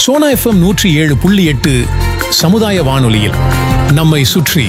Sona FM நூற்றி ஏழு புள்ளி எட்டு சமுதாய வானொலியில் நம்மை சுற்றி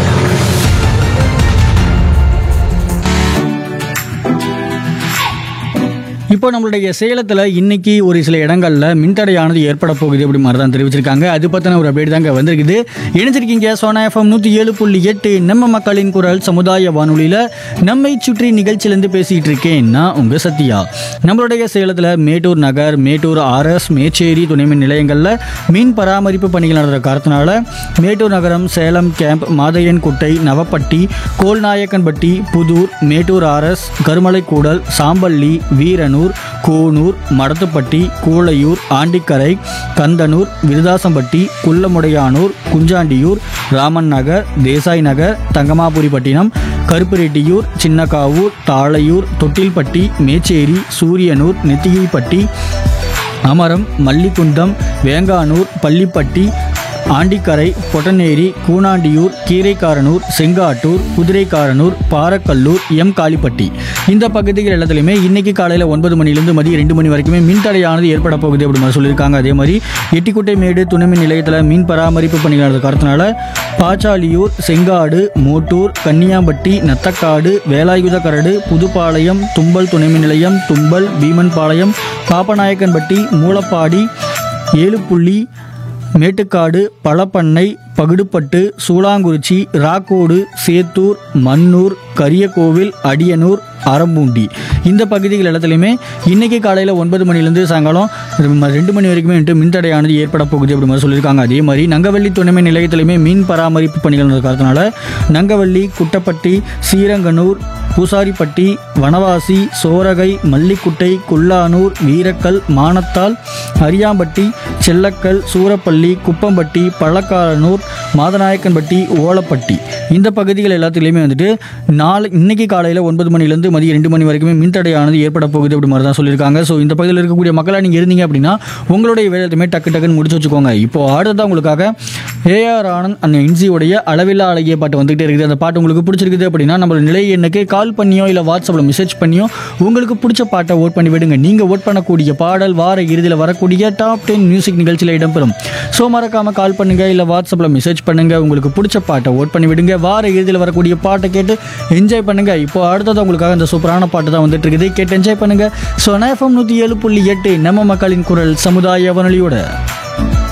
இப்போ நம்மளுடைய சேலத்தில் இன்னைக்கு ஒரு சில இடங்களில் மின்தடையானது ஏற்பட போகுது அப்படி மாதிரி தான் தெரிவிச்சிருக்காங்க அது பற்றின ஒரு அப்டேட் தாங்க வந்திருக்குது இணைஞ்சிருக்கீங்க சோனா எஃப்எம் நூற்றி ஏழு புள்ளி எட்டு நம்ம மக்களின் குரல் சமுதாய வானொலியில் நம்மை சுற்றி நிகழ்ச்சியிலேருந்து பேசிகிட்டு இருக்கேன் நான் உங்கள் சத்யா நம்மளுடைய சேலத்தில் மேட்டூர் நகர் மேட்டூர் ஆர்எஸ் மேச்சேரி துணைமின் நிலையங்களில் மீன் பராமரிப்பு பணிகள் நடந்த காரணத்தினால மேட்டூர் நகரம் Salem camp Mathaiyan Kuttai Navapatti Kolnayakkanpatti Pudur Mettur RS Karumalaikoodal Sampalli Veeranur Konur Madathupatti Koolaiyur Andikarai Kandanur Viruthasampatti Kullamudaiyanur Kunjandiyur Raman Nagar Desai Nagar Thangamapuripattinam Karuppureddiyur Chinnakavur Thalaiyur Thottilpatti Mecheri Suriyanur Nethigaipatti Amaram Mallikundam Venganur Pallipatti Andikarai Pottaneri Koonandiyur Keeraikaranur Sengattur Kuthiraikaranur Parakkalur M Kalipatti இந்த பகுதிகள் எல்லாத்துலேயுமே இன்னைக்கு காலையில் ஒன்பது மணிலேருந்து மதியம் ரெண்டு மணி வரைக்குமே மின்தடையானது ஏற்பட போகுது அப்படி மாதிரி சொல்லியிருக்காங்க அதே மாதிரி எட்டிக்குட்டை மேடு துணைமின் நிலையத்தில் மீன் பராமரிப்பு பணிகள் நடந்த காரணத்தினால பாச்சாலியூர் செங்காடு மோட்டூர் கன்னியாம்பட்டி நத்தக்காடு வேலாயுதக்கரடு புதுப்பாளையம் தும்பல் துணைமின் நிலையம் தும்பல் பீமன்பாளையம் பாப்பநாயக்கன்பட்டி மூலப்பாடி ஏழுப்புள்ளி மேட்டுக்காடு பழப்பண்ணை பகுடுப்பட்டு சூளாங்குறிச்சி ராக்கோடு சேத்தூர் மன்னூர் கரியக்கோவில் அடியனூர் அறம்பூண்டி இந்த பகுதிகள் இடத்துலையுமே இன்னைக்கு காலையில் ஒன்பது மணிலேருந்து சாயங்காலம் ரெ- ரெண்டு மணி வரைக்குமே வந்துட்டு மின்தடையானது ஏற்பட போகுது அப்படி மாதிரி சொல்லியிருக்காங்க அதே மாதிரி நங்கவள்ளி துணைமை நிலையத்திலையுமே மீன் பராமரிப்பு பணிகள் நடக்கிறதுனால நங்கவள்ளி குட்டப்பட்டி சீரங்கனூர் பூசாரிப்பட்டி வனவாசி சோரகை மல்லிக்குட்டை குல்லானூர் வீரக்கல் மானத்தால் அரியாம்பட்டி செல்லக்கல் சூரப்பள்ளி குப்பம்பட்டி பள்ளக்காரனூர் மாதநாயக்கன்பட்டி ஓலப்பட்டி இந்த பகுதிகள் எல்லாத்துலேயுமே வந்துட்டு நாளை இன்னைக்கு காலையில் ஒன்பது மணிலேருந்து மதியம் ரெண்டு மணி வரைக்குமே மின்தடையானது ஏற்பட போகுது அப்படி மாதிரி தான் சொல்லியிருக்காங்க ஸோ இந்த பகுதியில் இருக்கக்கூடிய மக்களாக நீங்கள் இருந்தீங்க அப்படின்னா உங்களுடைய வேலையுமே டக்கு டக்குன்னு முடிச்சு வச்சுக்கோங்க இப்போ அடுத்ததான் உங்களுக்காக ஏஆர் ஆனந்த் அந்த இன்சியோடைய அளவில்லா அழகிய பாட்டு வந்துகிட்டே இருக்குது அந்த பாட்டு உங்களுக்கு பிடிச்சிருக்குது அப்படின்னா நம்ம நிலை எண்ணுக்கு கால் பண்ணியோ இல்லை வாட்ஸ்அப்பில் மெசேஜ் பண்ணியோ உங்களுக்கு பிடிச்ச பாட்டை ஓட் பண்ணி விடுங்க நீங்கள் ஓட் பண்ணக்கூடிய பாடல் வார இறுதியில் வரக்கூடிய டாப் டென் மியூசிக் நிகழ்ச்சியில் இடம்பெறும் ஸோ மறக்காமல் கால் பண்ணுங்க இல்லை வாட்ஸ்அப்பில் மெசேஜ் பண்ணுங்க உங்களுக்கு பிடிச்ச பாட்டை ஓட் பண்ணி விடுங்க வார இறுதியில் வரக்கூடிய பாட்டை கேட்டு என்ஜாய் பண்ணுங்க இப்போ அடுத்தது உங்களுக்காக இந்த சூப்பரான பாட்டு தான் வந்துட்டு இருக்குது கேட்டு என்ஜாய் பண்ணுங்க ஸோ எஃப்எம் நூற்றி ஏழு புள்ளி எட்டு நம்ம மக்களின் குரல் சமுதாய வானொலியோட